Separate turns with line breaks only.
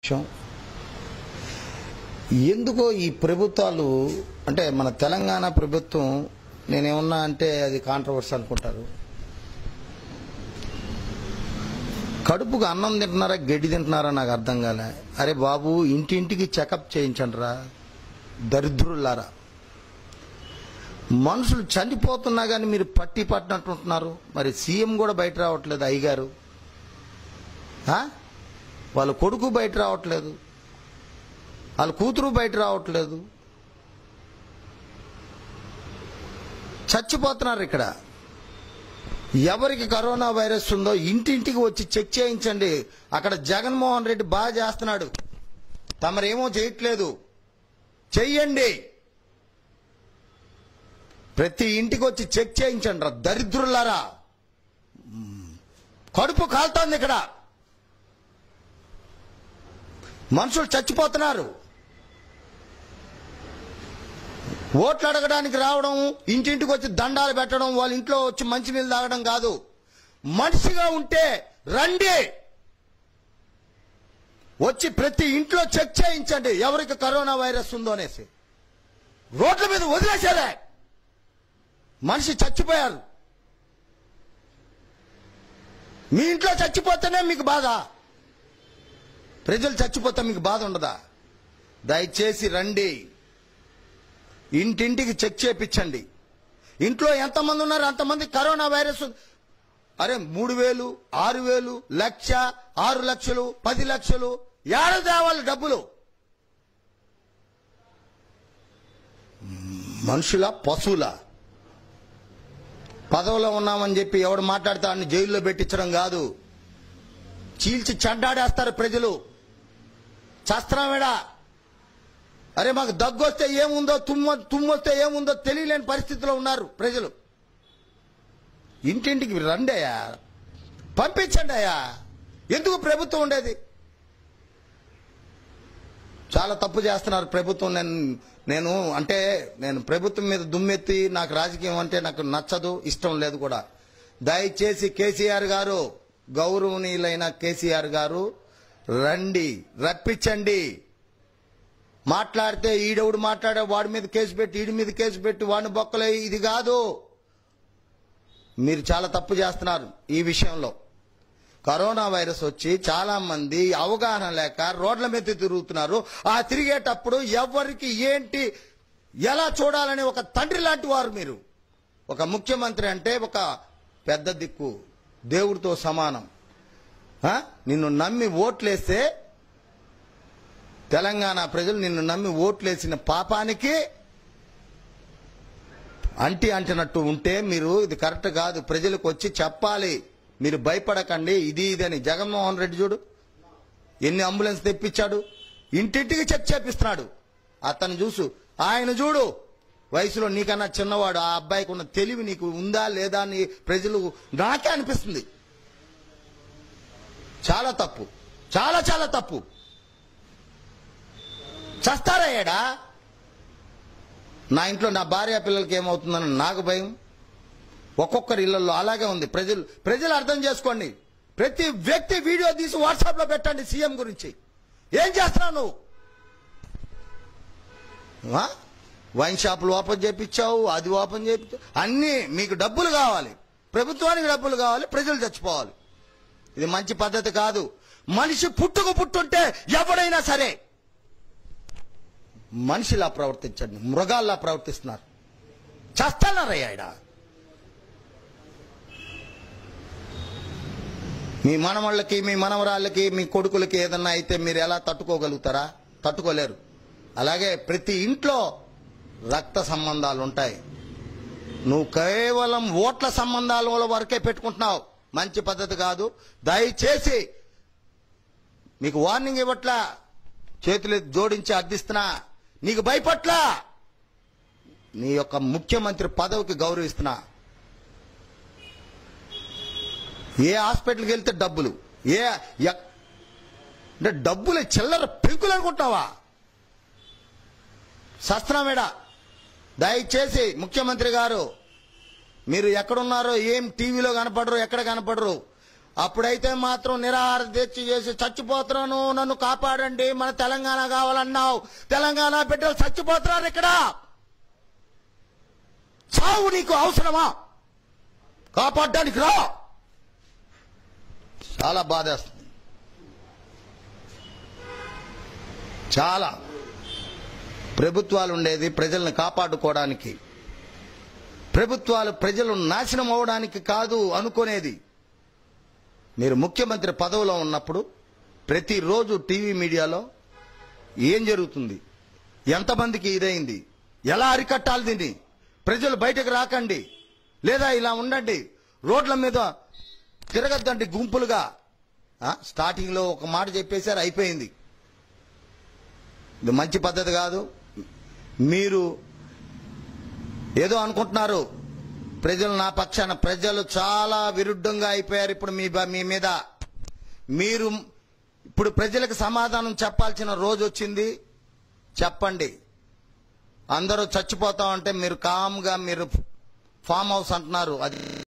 ముఖ్యం ఎందుకో ఈ ప్రభుత్వాలు అంటే మన తెలంగాణ ప్రభుత్వం నేనేమన్నా అంటే అది కాంట్రవర్సీ అనుకుంటారు కడుపుకు అన్నం తింటున్నారా గడ్డి తింటున్నారా నాకు అర్థం కాలే అరే బాబు ఇంటింటికి చెకప్ చేయించండి రా దరిద్రులారా మనుషులు చనిపోతున్నా కానీ మీరు పట్టి పట్టినట్టు ఉంటున్నారు మరి సీఎం కూడా బయట రావట్లేదు అయ్యగారు ఆ? వాళ్ళ కొడుకు బయట రావట్లేదు వాళ్ళ కూతురు బయట రావట్లేదు చచ్చిపోతున్నారు ఇక్కడ ఎవరికి కరోనా వైరస్ ఉందో ఇంటింటికి వచ్చి చెక్ చేయించండి అక్కడ జగన్మోహన్ రెడ్డి బాగా చేస్తున్నాడు తమరేమో చేయట్లేదు చెయ్యండి ప్రతి ఇంటికి వచ్చి చెక్ చేయించండి రా దరిద్రులారా మ్మ్. కడుపు కాలుతోంది ఇక్కడ మనుషులు చచ్చిపోతున్నారు ఓట్లు అడగడానికి రావడం ఇంటింటికి వచ్చి దండాలు పెట్టడం వాళ్ళ ఇంట్లో వచ్చి మంచినీళ్ళు తాగడం కాదు మనిషిగా ఉంటే రండి వచ్చి ప్రతి ఇంట్లో చెక్ చేయించండి ఎవరికి కరోనా వైరస్ ఉందో అనేసి రోడ్ల మీద వదిలేసేలే మనిషి చచ్చిపోయారు మీ ఇంట్లో చచ్చిపోతేనే మీకు బాధ ప్రజలు చచ్చిపోతే మీకు బాధ ఉండదా దయచేసి రండి ఇంటింటికి చెక్ చేపించండి ఇంట్లో ఎంతమంది ఉన్నారు అంతమంది కరోనా వైరస్ ఉంది. అరే మూడు వేలు ఆరు వేలు లక్ష ఆరు లక్షలు పది లక్షలు ఏడ తేవాలి డబ్బులు మనుషుల పశువుల పదవిలో ఉన్నామని చెప్పి ఎవడు మాట్లాడితే అన్ని జైల్లో పెట్టించడం కాదు చీల్చి చెడ్డాడేస్తారు ప్రజలు చస్త్రమేడా అరే మాకు దగ్గు వస్తే ఏముందో తుమ్మ తుమ్మొస్తే ఏముందో తెలియలేని పరిస్థితిలో ఉన్నారు ప్రజలు ఇంటింటికి రండి అయ్యా పంపించండి అయ్యా ఎందుకు ప్రభుత్వం ఉండేది చాలా తప్పు చేస్తున్నారు ప్రభుత్వం నేను నేను అంటే నేను ప్రభుత్వం మీద దుమ్మెత్తి నాకు రాజకీయం అంటే నాకు నచ్చదు ఇష్టం లేదు కూడా దయచేసి కేసీఆర్ గారు గౌరవనీయులైన కేసీఆర్ గారు రండి రప్పించండి మాట్లాడితే ఈడెవడు మాట్లాడే వాడి మీద కేసు పెట్టి ఈడి మీద కేసు పెట్టి వాడిని బొక్కలే ఇది కాదు మీరు చాలా తప్పు చేస్తున్నారు ఈ విషయంలో కరోనా వైరస్ వచ్చి చాలా మంది అవగాహన లేక రోడ్ల మీద తిరుగుతున్నారు ఆ తిరిగేటప్పుడు ఎవరికి ఏంటి ఎలా చూడాలని ఒక తండ్రి లాంటి వారు మీరు ఒక ముఖ్యమంత్రి అంటే ఒక పెద్ద దిక్కు దేవుడితో సమానం ఆ? నిన్ను నమ్మి ఓట్లేస్తే తెలంగాణ ప్రజలు నిన్ను నమ్మి ఓట్లేసిన పాపానికి అంటి అంటినట్టు ఉంటే మీరు ఇది కరెక్ట్ కాదు ప్రజలకు వచ్చి చెప్పాలి మీరు భయపడకండి ఇది ఇదని జగన్మోహన్ రెడ్డి చూడు ఎన్ని అంబులెన్స్ తెప్పించాడు ఇంటింటికి చెక్ చేపిస్తున్నాడు అతను చూసు ఆయన చూడు వయసులో నీకన్నా చిన్నవాడు ఆ అబ్బాయికి ఉన్న తెలివి నీకు ఉందా లేదా అని ప్రజలు నాకే అనిపిస్తుంది చాలా తప్పు చాలా చాలా తప్పు చస్తారయ్యాడా నా ఇంట్లో నా భార్య పిల్లలకి ఏమవుతుందని నాకు భయం ఒక్కొక్కరి ఇళ్లలో అలాగే ఉంది ప్రజలు ప్రజలు అర్థం చేసుకోండి ప్రతి వ్యక్తి వీడియో తీసి వాట్సాప్ లో పెట్టండి సీఎం గురించి ఏం చేస్తున్నావు నువ్వు ఆ? వైన్ షాపులు ఓపెన్ చేపించావు అది ఓపెన్ చేపించావు అన్నీ మీకు డబ్బులు కావాలి ప్రభుత్వానికి డబ్బులు కావాలి ప్రజలు చచ్చిపోవాలి ఇది మంచి పద్ధతి కాదు మనిషి పుట్టుకు పుట్టుంటే ఎవడైనా సరే మనిషిలా ప్రవర్తించండి మృగాల్లా ప్రవర్తిస్తున్నారు చస్తున్నారయ్యా ఈడ మీ మనవాళ్ళకి మీ మనవరాళ్ళకి మీ కొడుకులకి ఏదన్నా అయితే మీరు ఎలా తట్టుకోగలుగుతారా తట్టుకోలేరు అలాగే ప్రతి ఇంట్లో రక్త సంబంధాలు ఉంటాయి నువ్వు కేవలం ఓట్ల సంబంధాల వరకే పెట్టుకుంటున్నావు మంచి పద్ధతి కాదు దయచేసి మీకు వార్నింగ్ ఇవ్వట్లా చేతులు జోడించి అర్థిస్తున్నా నీకు భయపట్లా నీ యొక్క ముఖ్యమంత్రి పదవికి గౌరవిస్తున్నా ఏ హాస్పిటల్కి వెళ్తే డబ్బులు ఏ ఎక్- అంటే డబ్బులు చిల్లర పెంకులు అనుకుంటావా శస్త్రమేడా దయచేసి ముఖ్యమంత్రి గారు మీరు ఎక్కడున్నారో ఏం టీవీలో కనపడరు ఎక్కడ కనపడరు అప్పుడైతే మాత్రం నిరాహార దీక్ష చేసి చచ్చిపోతున్నాను నన్ను కాపాడండి మన తెలంగాణ కావాలన్నావు తెలంగాణ బిడ్డలు చచ్చిపోతున్నారు ఇక్కడ చావు నీకు అవసరమా కాపాడడానికి రా చాలా బాధేస్తుంది చాలా ప్రభుత్వాలు ఉండేది ప్రజల్ని కాపాడుకోవడానికి ప్రభుత్వాలు ప్రజలు నాశనం అవడానికి కాదు అనుకునేది మీరు ముఖ్యమంత్రి పదవిలో ఉన్నప్పుడు ప్రతిరోజు టీవీ మీడియాలో ఏం జరుగుతుంది ఎంతమందికి ఇదైంది ఎలా అరికట్టాలి దీన్ని ప్రజలు బయటకు రాకండి లేదా ఇలా ఉండండి రోడ్ల మీద తిరగద్దండి గుంపులుగా ఆ, స్టార్టింగ్లో ఒక మాట చెప్పేశారు అయిపోయింది ఇది మంచి పద్ధతి కాదు మీరు ఏదో అనుకుంటున్నారు ప్రజలు నా పక్షాన ప్రజలు చాలా విరుద్ధంగా అయిపోయారు ఇప్పుడు మీ బ- మీ మీద మీరు ఇప్పుడు ప్రజలకు సమాధానం చెప్పాల్సిన రోజు వచ్చింది చెప్పండి అందరూ చచ్చిపోతామంటే మీరు కామ్గా మీరు ఫామ్ హౌస్ అంటున్నారు అది